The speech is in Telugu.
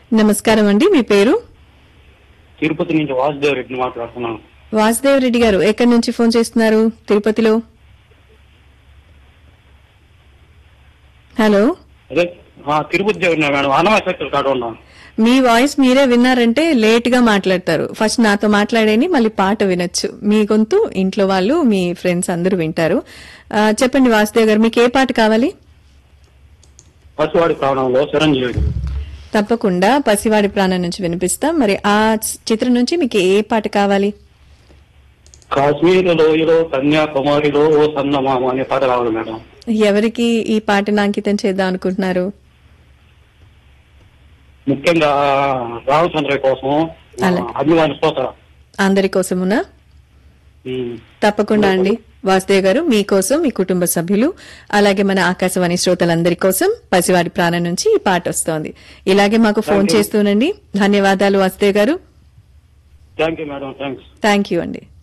నమస్కారం అండి మీ పేరు తిరుపతి నుంచి వాసుదేవ్ రెడ్డిని మాట్లాడుతున్నాను వాసుదేవ్ రెడ్డి గారు ఎక్కడి నుంచి ఫోన్ చేస్తున్నారు తిరుపతిలో హలో అదే ఆ, తిరుపతి దేవుడిని మేడం అన్నమయ్య సర్కిల్ కాడ ఉన్నాను మీ వాయిస్ మీరే విన్నారంటే లేట్ గా మాట్లాడతారు ఫస్ట్ నాతో మాట్లాడేని మళ్ళీ పాట వినొచ్చు మీ గొంతు ఇంట్లో వాళ్ళు మీ ఫ్రెండ్స్ అందరూ వింటారు ఆ, చెప్పండి వాసుదేవ్ గారు మీకు ఏ పాట కావాలి పసివాడి ప్రాణంలో చిరంజీవి తప్పకుండా పసివాడి ప్రాణం నుంచి వినిపిస్తాం మరి ఆ చిత్రం నుంచి మీకు ఏ పాట కావాలి కాశ్మీర్ లోయలో కన్యాకుమారిలో ఓ సన్నమామ అనే పాట కావాలి మేడం ఎవరికి ఈ పాటను అంకితం చేద్దాం అనుకుంటున్నారు ముఖ్యంగా రామచంద్రయ్య కోసం ఆ, అలాగే. అభిమాని స్తోత్ర అందరి కోసమునా ఉమ్. తప్పకుండా అండి వాసుదేవ్ గారు మీకోసం మీ కుటుంబ సభ్యులు అలాగే మన ఆకాశవాణి శ్రోతలందరి కోసం పసివాడి ప్రాణం నుంచి ఈ పాట వస్తోంది ఇలాగే మాకు ఫోన్ Thank you. చేస్తూనండి ధన్యవాదాలు Vasudev garu thank you madam thanks thank you అండి